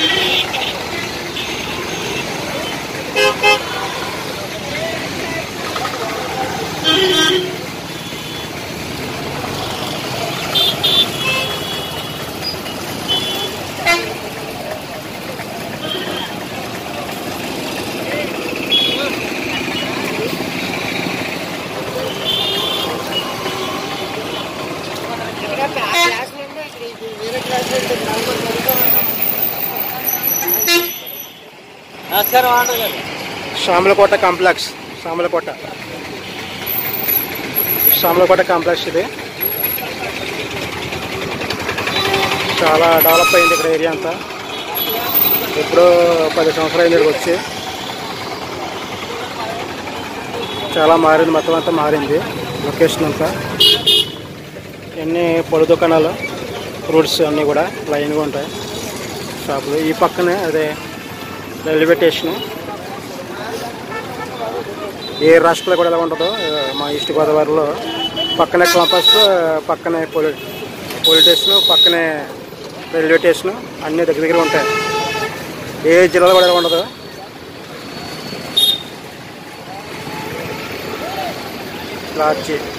నమస్కారం ఆంధ్ర గారు Samalkot complex Samalkot Samalkot complex ఇది చాలా డెవలప్ అయింది ఇక్కడ ఏరియా అంతా ఎప్పుడో పది సంవత్సరాలు అయింది ఇక్కడికి వచ్చి చాలా మారింది మొత్తం అంతా మారింది లొకేషన్ అంతా ఇవన్నీ పళ్ళు దుకాణాలు ఫ్రూట్స్ అన్నీ కూడా లైన్గా ఉంటాయి షాపులు ఈ పక్కనే అదే రైల్వే స్టేషను ఏ రాష్ట్రంలో కూడా ఎలా ఉంటుందో ఆ, మా ఈస్ట్ గోదావరిలో పక్కనే క్యాంపస్ పక్కనే పోలీ పోలీస్ స్టేషన్ పక్కనే రైల్వే స్టేషన్ అన్నీ దగ్గర దగ్గర ఉంటాయి ఏ జిల్లాలో కూడా ఎలా ఉండదు లాడ్జి